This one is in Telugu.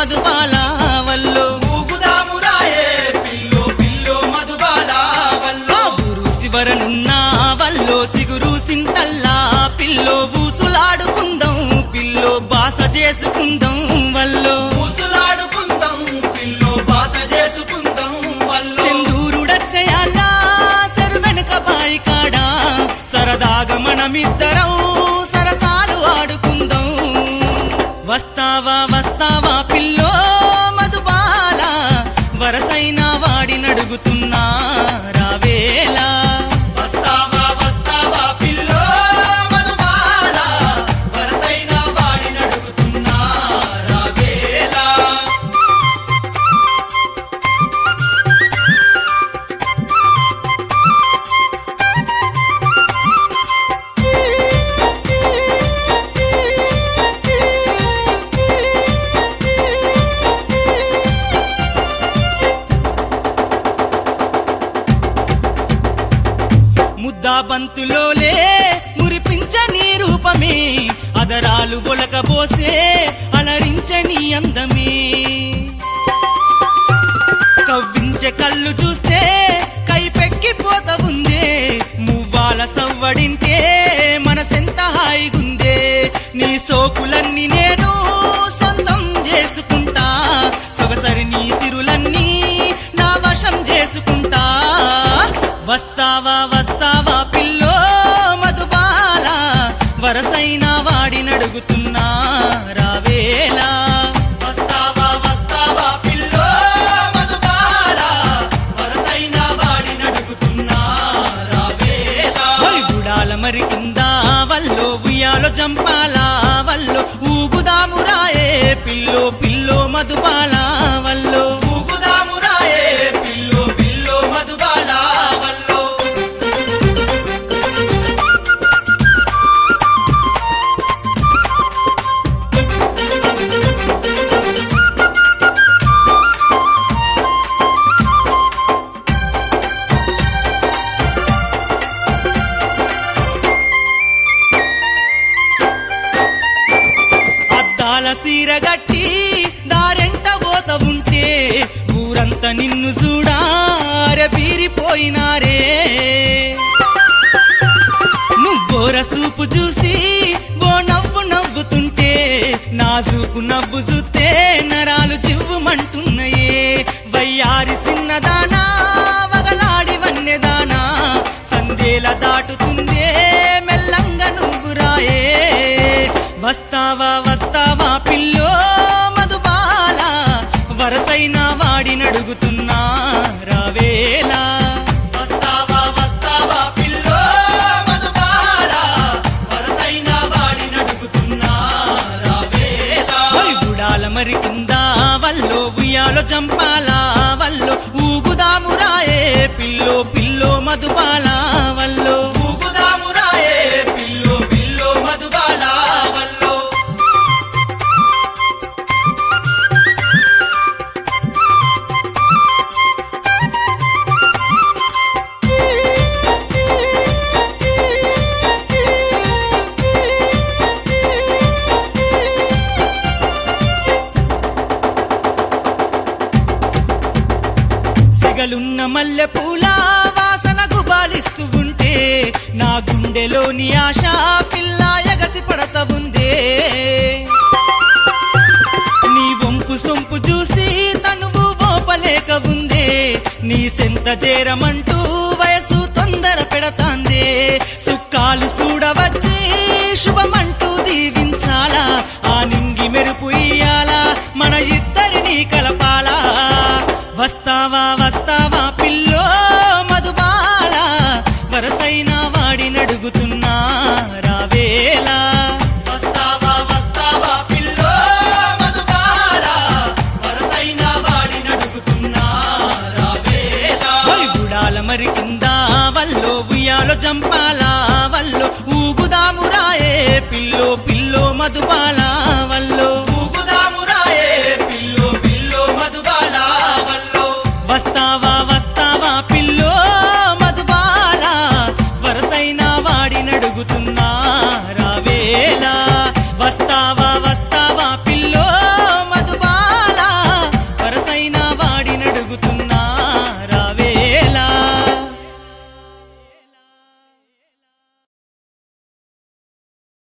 మధుబాల వల్లో ఊగుదామురాయే పిల్లో పిల్లో మధుబాల వల్లో ఆ గురు శివరనున్న వల్లో సిగురు సింతల్లా పిల్లో బూసులాడుకుందాం పిల్లో బాస చేసుకుందాం వల్లో ఊసులాడుకుందాం పిల్లో బాస చేసుకుందాం వల్లో సింధూరుడచ్చయాలా సరు వెనుక బాయి కాడా సరదాగా మనమిద్దరం సరసాలు ఆడుకుందాం వస్తావా వస్తావా పిల్లో మధుబాల వరసైన వాడినడుగుతున్నా రావేలా వస్తావా వస్తావా పిల్లో మధుబాల వరసైన వాడి నడుగుతున్నా రావేలా ముద్దా బంతులోలే మురిపించని రూపమే అదరాలు బొలకబోసే అలరించని అందమే కవ్వించే కళ్ళు చూస్తే కైపెక్కిపోత ఉందే మువ్వాల సవ్వడింటే మనసెంత హాయిగుందే నీ సోకులన్నీ నేను సొంతం చేసుకుంటా సొగసరి నీ సిరులన్నీ నా వశం చేసుకుంటా వస్తావా వస్తావా పిల్లో మధుబాల వరసైన వాడినడుగుతున్నా రావేలా వస్తావా వస్తావా పిల్లో మధుబాల వరసైన వాడి నడుగుతున్నా రావేలా ఓయ్ గుడాల మరి కింద వల్లో ఉయ్యాలో జంపాల వల్లో ఊగుదామురాయే పిల్లో పిల్లో మధుబాల వల్లో ఊగుదామురాయే పిల్లో పిల్లో మధుబాల వల్లో అద్దాల సీర గట్టి దారెంట పోత ఉంటే ఊరంతా నిన్ను చూడారె బీరిపోయినారే నువ్వోర సూపు చూసి ఓ నవ్వు నవ్వుతుంటే నా చూపు నవ్వు చూస్తే నరాలు చివ్వుమంటున్నాయే వయ్యారి చిన్నదానా వగలాడి వన్నెదానా సందేల దాటుతుందే మెల్లంగా నువ్వు రాయే వస్తావా వస్తావా పిల్లో మధుబాల వరసైన వాడినడుగుతున్నా రావేలా వస్తావా వస్తావా పిల్లో మధుబాల వరసైన వాడి నడుగుతున్నా రావేలా ఓయ్ గుడాల మరి కింద వల్లో ఉయ్యాలో జంపాల వల్లో ఊగుదామురాయే పిల్లో పిల్లో మధుబాల వల్లో ఊగుదామురాయే పిల్లో పిల్లో మధుబాల వల్లో సిగలున్న మల్లె పూల వాసన గుబాలిస్తూ ఉంటే నా గుండెలోని ఆశ పిల్ల ఎగసి పడత ఉందే నీ వంపు సొంపు చూసి తనువు ఓపలేక ఉందే నీ సెంత చేరమంటూ వయసు తొందర పెడతాందే సుక్కాలు చూడవచ్చి శుభమంటూ దీవించాలా ఆ నింగి మెరుపు ఇయ్యాలా మన ఇద్దరిని కలపాలా వస్తావా వస్తావా పిల్లో మధుబాల వరసైన వాడినడుగుతున్నా రావేలా వస్తావా వస్తావా పిల్లో మధుబాల వరసైన వాడి నడుగుతున్నా రావేలా ఓయ్ గుడాల మరి కింద వల్లో ఉయ్యాలో జంపాల వల్లో